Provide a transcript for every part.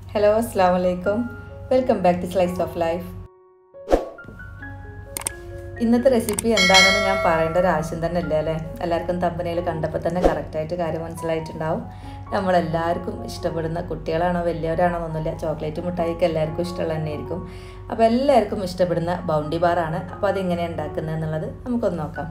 hello അസ്സാം വലൈക്കും welcome back to slice of life ഇന്നത്തെ റെസിപ്പി എന്താണെന്ന് ഞാൻ പറയേണ്ട ഒരു ആവശ്യം തന്നെ ഇല്ല അല്ലേ എല്ലാവർക്കും തമ്പനയിൽ കണ്ടപ്പോൾ തന്നെ കറക്റ്റായിട്ട് കാര്യം മനസ്സിലായിട്ടുണ്ടാവും നമ്മളെല്ലാവർക്കും ഇഷ്ടപ്പെടുന്ന കുട്ടികളാണോ വലിയവരാണോ എന്നൊന്നുമില്ല ചോക്ലേറ്റ് മിഠായിക്ക് എല്ലാവർക്കും ഇഷ്ടമുള്ള തന്നെയായിരിക്കും അപ്പോൾ എല്ലാവർക്കും ഇഷ്ടപ്പെടുന്ന ബൗണ്ടി ബാറാണ് അപ്പോൾ അതെങ്ങനെയാണ് ഉണ്ടാക്കുന്നത് എന്നുള്ളത് നമുക്കൊന്ന് നോക്കാം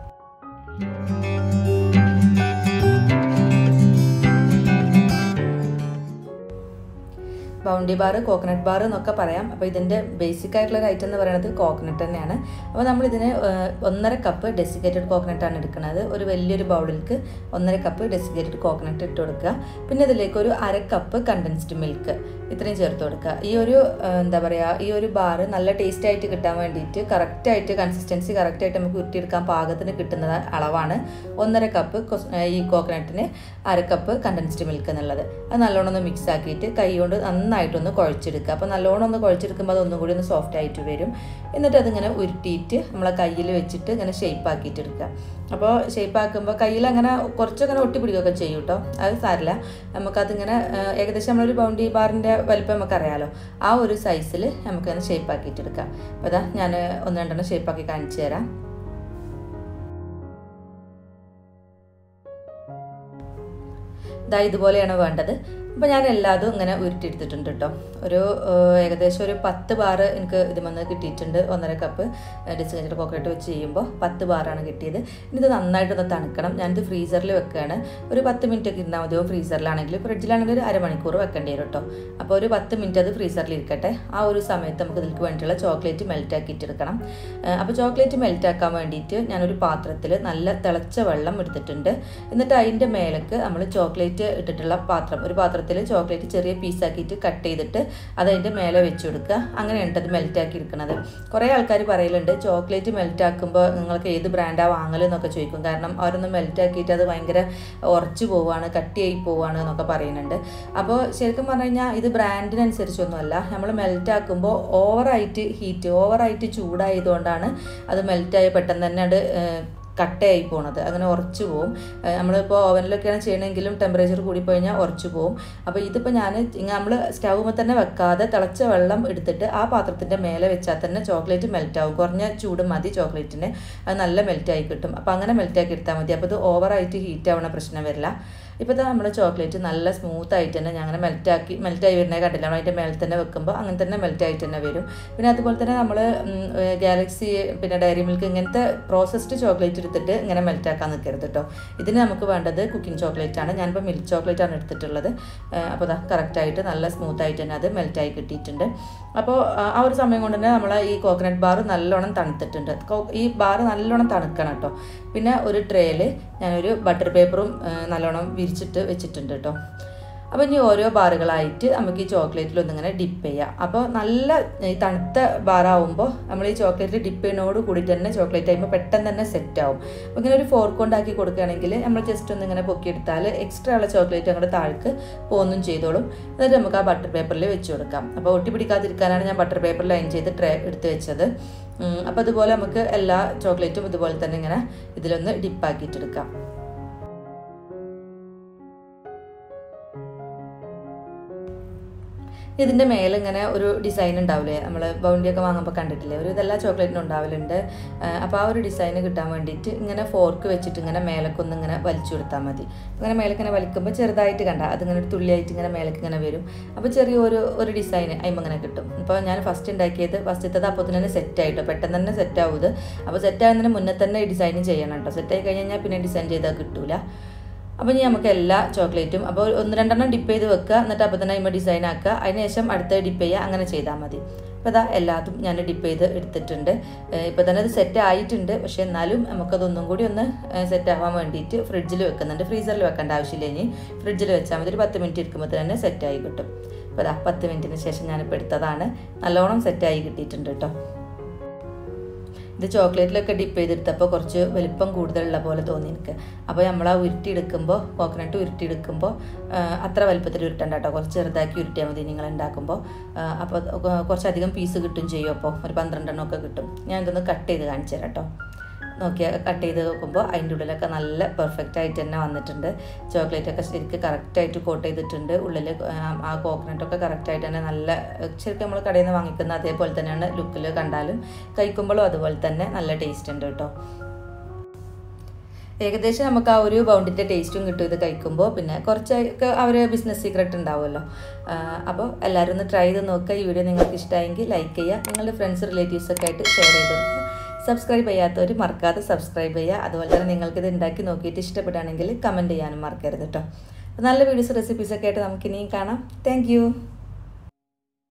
ബൗണ്ടി ബാർ കോക്കനട്ട് ബാർ എന്നൊക്കെ പറയാം അപ്പോൾ ഇതിൻ്റെ ബേസിക് ആയിട്ടുള്ള ഒരു ഐറ്റം എന്ന് പറയുന്നത് കോക്കനട്ട് തന്നെയാണ് അപ്പോൾ നമ്മൾ ഇതിന് ഒന്നര കപ്പ് ഡെസിക്കേറ്റഡ് കോക്കനട്ട് ആണ് എടുക്കുന്നത് ഒരു വലിയൊരു ബൗളിലേക്ക് ഒന്നര കപ്പ് ഡെസിക്കേറ്റഡ് കോക്കനട്ട് ഇട്ട് കൊടുക്കുക പിന്നെ ഇതിലേക്ക് ഒരു അര കപ്പ് കണ്ടൻസ്ഡ് മിൽക്ക് ഇത്രയും ചേർത്ത് കൊടുക്കുക ഈ ഒരു എന്താ പറയുക ഈ ഒരു ബാർ നല്ല ടേസ്റ്റ് ആയിട്ട് കിട്ടാൻ വേണ്ടിയിട്ട് കറക്റ്റായിട്ട് കൺസിസ്റ്റൻസി കറക്റ്റായിട്ട് നമുക്ക് ഉരുട്ടിയെടുക്കാൻ പാകത്തിന് കിട്ടുന്ന അളവാണ് ഒന്നര കപ്പ് ഈ കോക്കനട്ടിന് അര കപ്പ് കണ്ടൻസ്ഡ് മിൽക്ക് എന്നുള്ളത് അത് നല്ലോണം ഒന്ന് മിക്സ് ആക്കിയിട്ട് കൈ കൊണ്ട് നന്നായിട്ടൊന്ന് കുഴച്ചെടുക്കുക അപ്പോൾ നല്ലോണം ഒന്ന് കുഴച്ചെടുക്കുമ്പോൾ അതൊന്നും കൂടി ഒന്ന് സോഫ്റ്റ് ആയിട്ട് വരും എന്നിട്ട് അതിങ്ങനെ ഉരുട്ടിയിട്ട് നമ്മളെ കയ്യിൽ വെച്ചിട്ട് ഇങ്ങനെ ഷേപ്പ് ആക്കിയിട്ട് എടുക്കുക അപ്പോൾ ഷേപ്പ് ആക്കുമ്പോൾ കയ്യിൽ അങ്ങനെ കുറച്ചങ്ങനെ ഒട്ടി പിടിക്കുകയൊക്കെ ചെയ്യും കേട്ടോ അത് സാരില്ല നമുക്കതിങ്ങനെ ഏകദേശം നമ്മളൊരു ബൗണ്ടി ബാറിൻ്റെ വലിപ്പം നമുക്കറിയാലോ ആ ഒരു സൈസിൽ നമുക്കങ്ങനെ ഷേപ്പ് ആക്കിയിട്ട് എടുക്കാം അപ്പോൾ അതാ ഞാൻ ഒന്ന് രണ്ടെണ്ണം ഷേപ്പ് ആക്കി കാണിച്ചു തരാം ഇതാ ഇതുപോലെയാണ് വേണ്ടത് അപ്പോൾ ഞാൻ എല്ലാതും ഇങ്ങനെ ഉരുട്ടിയെടുത്തിട്ടുണ്ട് കേട്ടോ ഒരു ഏകദേശം ഒരു പത്ത് ബാറ് എനിക്ക് ഇത് വന്ന് കിട്ടിയിട്ടുണ്ട് ഒന്നര കപ്പ് ഡിസ്കഞ്ചർ കോക്കനട്ട് വെച്ച് ചെയ്യുമ്പോൾ പത്ത് ബാറാണ് കിട്ടിയത് ഇനി ഇത് നന്നായിട്ടൊന്ന് തണുക്കണം ഞാനിത് ഫ്രീസറിൽ വെക്കുകയാണ് ഒരു പത്ത് മിനിറ്റ് ഒക്കെ ഇരുന്നാൽ മതിയോ ഫ്രീസറിലാണെങ്കിൽ ഫ്രിഡ്ജിലാണെങ്കിൽ ഒരു അരമണിക്കൂർ വെക്കേണ്ടി വരും കേട്ടോ അപ്പോൾ ഒരു പത്ത് മിനിറ്റ് അത് ഫ്രീസറിൽ ഇരിക്കട്ടെ ആ ഒരു സമയത്ത് നമുക്ക് ഇതിലേക്ക് വേണ്ടിയിട്ടുള്ള ചോക്ലേറ്റ് മെൽറ്റ് ആക്കിയിട്ടെടുക്കണം അപ്പോൾ ചോക്ലേറ്റ് മെൽറ്റ് ആക്കാൻ വേണ്ടിയിട്ട് ഞാനൊരു പാത്രത്തിൽ നല്ല തിളച്ച വെള്ളം എടുത്തിട്ടുണ്ട് എന്നിട്ട് അതിൻ്റെ മേലേക്ക് നമ്മൾ ചോക്ലേറ്റ് ഇട്ടിട്ടുള്ള പാത്രം ഒരു പാത്രം പാത്രത്തിൽ ചോക്ലേറ്റ് ചെറിയ പീസാക്കിയിട്ട് കട്ട് ചെയ്തിട്ട് അത് അതിൻ്റെ മേലെ വെച്ച് കൊടുക്കുക അങ്ങനെയാണ് അത് മെൽറ്റ് ആക്കി എടുക്കുന്നത് കുറേ ആൾക്കാർ പറയലുണ്ട് ചോക്ലേറ്റ് മെൽറ്റ് ആക്കുമ്പോൾ നിങ്ങൾക്ക് ഏത് ബ്രാൻഡാണ് വാങ്ങൽ എന്നൊക്കെ ചോദിക്കും കാരണം അവരൊന്ന് മെൽറ്റ് ആക്കിയിട്ട് അത് ഭയങ്കര ഉറച്ചു പോവാണ് കട്ടിയായി പോവാണ് എന്നൊക്കെ പറയുന്നുണ്ട് അപ്പോൾ ശരിക്കും പറഞ്ഞു കഴിഞ്ഞാൽ ഇത് ബ്രാൻഡിനനുസരിച്ചൊന്നുമല്ല നമ്മൾ മെൽറ്റ് ആക്കുമ്പോൾ ഓവറായിട്ട് ഹീറ്റ് ഓവറായിട്ട് ചൂടായതുകൊണ്ടാണ് അത് മെൽറ്റായി പെട്ടെന്ന് തന്നെ അത് കട്ടയായി പോണത് അങ്ങനെ ഉറച്ചു പോവും നമ്മളിപ്പോൾ ഓവനിലൊക്കെയാണ് ചെയ്യണമെങ്കിലും ടെമ്പറേച്ചർ കൂടിപ്പോയിഞ്ഞാൽ ഉറച്ചു പോവും അപ്പോൾ ഇതിപ്പോൾ ഞാൻ നമ്മൾ സ്റ്റൗമ്മൽ തന്നെ വെക്കാതെ തിളച്ച വെള്ളം എടുത്തിട്ട് ആ പാത്രത്തിൻ്റെ മേലെ വെച്ചാൽ തന്നെ ചോക്ലേറ്റ് മെൽറ്റ് ആവും കുറഞ്ഞ ചൂട് മതി ചോക്ലേറ്റിന് അത് നല്ല മെൽറ്റായി കിട്ടും അപ്പോൾ അങ്ങനെ മെൽറ്റാക്കി എടുത്താൽ മതി അപ്പോൾ ഇത് ഓവറായിട്ട് ഹീറ്റ് ആവണ പ്രശ്നം വരില്ല ഇപ്പോൾ നമ്മുടെ ചോക്ലേറ്റ് നല്ല സ്മൂത്ത് ആയിട്ട് തന്നെ ഞാൻ അങ്ങനെ മെൽറ്റാക്കി മെൽറ്റായി വരുന്നത് കണ്ടില്ല നമ്മൾ അതിൻ്റെ മേലെ തന്നെ വെക്കുമ്പോൾ അങ്ങനെ തന്നെ മെൽറ്റായിട്ട് തന്നെ വരും പിന്നെ അതുപോലെ തന്നെ നമ്മൾ ഗാലക്സി പിന്നെ ഡയറി മിൽക്ക് ഇങ്ങനത്തെ പ്രോസസ്ഡ് ചോക്ലേറ്റ് എടുത്തിട്ട് ഇങ്ങനെ മെൽറ്റാക്കാൻ നിൽക്കരുത് കേട്ടോ ഇതിന് നമുക്ക് വേണ്ടത് കുക്കിംഗ് ചോക്ലേറ്റ് ആണ് ഞാനിപ്പോൾ മിൽക്ക് ചോക്ലേറ്റ് ആണ് എടുത്തിട്ടുള്ളത് അപ്പോൾ അതാ കറക്റ്റായിട്ട് നല്ല സ്മൂത്ത് ആയിട്ട് തന്നെ അത് മെൽറ്റായി കിട്ടിയിട്ടുണ്ട് അപ്പോൾ ആ ഒരു സമയം കൊണ്ട് തന്നെ നമ്മൾ ഈ കോക്കനട്ട് ബാർ നല്ലോണം തണുത്തിട്ടുണ്ട് ഈ ബാർ നല്ലോണം തണുക്കണം കേട്ടോ പിന്നെ ഒരു ട്രേയിൽ ഞാനൊരു ബട്ടർ പേപ്പറും നല്ലോണം വിരിച്ചിട്ട് വെച്ചിട്ടുണ്ട് കേട്ടോ അപ്പോൾ ഇനി ഓരോ ബാറുകളായിട്ട് നമുക്ക് ഈ ചോക്ലേറ്റിൽ ഒന്നിങ്ങനെ ഡിപ്പ് ചെയ്യാം അപ്പോൾ നല്ല ഈ തണുത്ത ബാറാവുമ്പോൾ നമ്മൾ ഈ ചോക്ലേറ്റിൽ ഡിപ്പ് ചെയ്യുന്നതോട് കൂടി തന്നെ ചോക്ലേറ്റ് ആകുമ്പോൾ പെട്ടെന്ന് തന്നെ സെറ്റ് ആവും അപ്പോൾ ഇങ്ങനെ ഒരു ഫോർക്ക് കൊണ്ടാക്കി കൊടുക്കുകയാണെങ്കിൽ നമ്മൾ ജസ്റ്റ് ഒന്ന് ഇങ്ങനെ പൊക്കിയെടുത്താൽ എക്സ്ട്രാ ഉള്ള ചോക്ലേറ്റ് അങ്ങോട്ട് താഴേക്ക് പോകുന്നും ചെയ്തോളും എന്നിട്ട് നമുക്ക് ആ ബട്ടർ പേപ്പറിൽ വെച്ച് കൊടുക്കാം അപ്പോൾ ഒട്ടി പിടിക്കാതിരിക്കാനാണ് ഞാൻ ബട്ടർ പേപ്പർ ലൈൻ ചെയ്ത് ട്രേ എടുത്ത് വെച്ചത് അപ്പോൾ അതുപോലെ നമുക്ക് എല്ലാ ചോക്ലേറ്റും ഇതുപോലെ തന്നെ ഇങ്ങനെ ഇതിലൊന്ന് ഡിപ്പാക്കിയിട്ടെടുക്കാം ഇതിൻ്റെ മേലെ ഇങ്ങനെ ഒരു ഡിസൈൻ ഉണ്ടാവില്ലേ നമ്മൾ ബൗണ്ടിയൊക്കെ വാങ്ങുമ്പോൾ കണ്ടിട്ടില്ലേ ഒരു ഇതെല്ലാ ചോക്ലേറ്റിനും ഉണ്ടാവലുണ്ട് അപ്പോൾ ആ ഒരു ഡിസൈൻ കിട്ടാൻ വേണ്ടിയിട്ട് ഇങ്ങനെ ഫോർക്ക് വെച്ചിട്ട് ഇങ്ങനെ മേലക്കൊന്ന് ഇങ്ങനെ വലിച്ചു കൊടുത്താൽ മതി ഇങ്ങനെ മേലേക്ക് ഇങ്ങനെ വലിക്കുമ്പോൾ ചെറുതായിട്ട് കണ്ട അതിങ്ങനെ ഒരു തുള്ളിയായിട്ട് ഇങ്ങനെ മേലേക്ക് ഇങ്ങനെ വരും അപ്പോൾ ചെറിയൊരു ഒരു ഡിസൈൻ അതിമ്പോൾ ഇങ്ങനെ കിട്ടും ഇപ്പോൾ ഞാൻ ഫസ്റ്റ് ഉണ്ടാക്കിയത് ഫസ്റ്റത്തത് അപ്പോൾ തന്നെ സെറ്റ് ആയിട്ടോ പെട്ടെന്ന് തന്നെ സെറ്റ് ആവുന്നത് അപ്പോൾ സെറ്റ് ആകുന്നതിന് മുന്നേ തന്നെ ഈ ഡിസൈൻ ചെയ്യണം കേട്ടോ സെറ്റ് ആയി കഴിഞ്ഞാൽ പിന്നെ ഡിസൈൻ ചെയ്താൽ കിട്ടൂല അപ്പോൾ ഇനി നമുക്ക് എല്ലാ ചോക്ലേറ്റും അപ്പോൾ ഒന്ന് രണ്ടെണ്ണം ഡിപ്പ് ചെയ്ത് വെക്കുക എന്നിട്ട് അപ്പോൾ തന്നെ അതിമ്പോൾ ഡിസൈൻ ആക്കുക അതിനുശേഷം അടുത്ത ഡിപ്പ് ചെയ്യുക അങ്ങനെ ചെയ്താൽ മതി അപ്പോൾ അതാ എല്ലാതും ഞാൻ ഡിപ്പ് ചെയ്ത് എടുത്തിട്ടുണ്ട് ഇപ്പോൾ തന്നെ അത് സെറ്റ് ആയിട്ടുണ്ട് പക്ഷേ എന്നാലും നമുക്കതൊന്നും കൂടി ഒന്ന് സെറ്റ് ആവാൻ വേണ്ടിയിട്ട് ഫ്രിഡ്ജിൽ വെക്കുന്നുണ്ട് ഫ്രീസറിൽ വെക്കേണ്ട ആവശ്യമില്ല ഇനി ഫ്രിഡ്ജിൽ വെച്ചാൽ മതി ഒരു പത്ത് മിനിറ്റ് ഇരിക്കുമ്പോൾ തന്നെ സെറ്റായി കിട്ടും അപ്പോൾ അതാ പത്ത് മിനിറ്റിന് ശേഷം ഞാനിപ്പോൾ എടുത്തതാണ് നല്ലോണം സെറ്റായി കിട്ടിയിട്ടുണ്ട് കേട്ടോ ഇത് ചോക്ലേറ്റിലൊക്കെ ഡിപ്പ് ചെയ്തെടുത്തപ്പോൾ കുറച്ച് വലിപ്പം കൂടുതലുള്ള പോലെ തോന്നി എനിക്ക് അപ്പോൾ നമ്മൾ ആ ഉരുട്ടിയെടുക്കുമ്പോൾ കോക്കനട്ട് ഉരുട്ടിയെടുക്കുമ്പോൾ അത്ര വലിപ്പത്തിൽ ഉരുട്ടണ്ട കേട്ടോ കുറച്ച് ചെറുതാക്കി ഉരുട്ടിയാൽ മതി നിങ്ങൾ ഉണ്ടാക്കുമ്പോൾ അപ്പോൾ കുറച്ചധികം പീസ് കിട്ടും ചെയ്യും അപ്പോൾ ഒരു പന്ത്രണ്ടെണ്ണം ഒക്കെ കിട്ടും ഞാൻ ഇതൊന്ന് കട്ട് ചെയ്ത് കാണിച്ചു തരാം കേട്ടോ നോക്കിയാൽ കട്ട് ചെയ്ത് നോക്കുമ്പോൾ അതിൻ്റെ ഉള്ളിലൊക്കെ നല്ല പെർഫെക്റ്റ് ആയിട്ട് തന്നെ വന്നിട്ടുണ്ട് ചോക്ലേറ്റ് ഒക്കെ ശരിക്കും കറക്റ്റായിട്ട് കോട്ട് ചെയ്തിട്ടുണ്ട് ഉള്ളിൽ ആ കോക്കനട്ടൊക്കെ കറക്റ്റായിട്ട് തന്നെ നല്ല ശരിക്കും നമ്മൾ കടയിൽ നിന്ന് വാങ്ങിക്കുന്ന അതേപോലെ തന്നെയാണ് ലുക്കിൽ കണ്ടാലും കഴിക്കുമ്പോഴും അതുപോലെ തന്നെ നല്ല ടേസ്റ്റ് ഉണ്ട് കേട്ടോ ഏകദേശം നമുക്ക് ആ ഒരു ബൗണ്ടിൻ്റെ ടേസ്റ്റും കിട്ടും ഇത് കഴിക്കുമ്പോൾ പിന്നെ കുറച്ചൊക്കെ അവർ ബിസിനസ് സീക്രട്ട് ഉണ്ടാവുമല്ലോ അപ്പോൾ എല്ലാവരും ഒന്ന് ട്രൈ ചെയ്ത് നോക്കുക ഈ വീഡിയോ നിങ്ങൾക്ക് ഇഷ്ടമായെങ്കിൽ ലൈക്ക് ചെയ്യുക നിങ്ങളുടെ ഫ്രണ്ട്സ് റിലേറ്റീവ്സ് ഒക്കെ ആയിട്ട് ഷെയർ ചെയ്ത് കൊടുക്കുക സബ്സ്ക്രൈബ് ചെയ്യാത്തവർ മറക്കാതെ സബ്സ്ക്രൈബ് ചെയ്യുക അതുപോലെ തന്നെ നിങ്ങൾക്കിത് ഉണ്ടാക്കി നോക്കിയിട്ട് ഇഷ്ടപ്പെടുകയാണെങ്കിൽ കമൻറ്റ് ചെയ്യാനും മറക്കരുത് കേട്ടോ അപ്പോൾ നല്ല വീഡിയോസ് റെസിപ്പീസൊക്കെ ആയിട്ട് നമുക്കിനിയും കാണാം താങ്ക്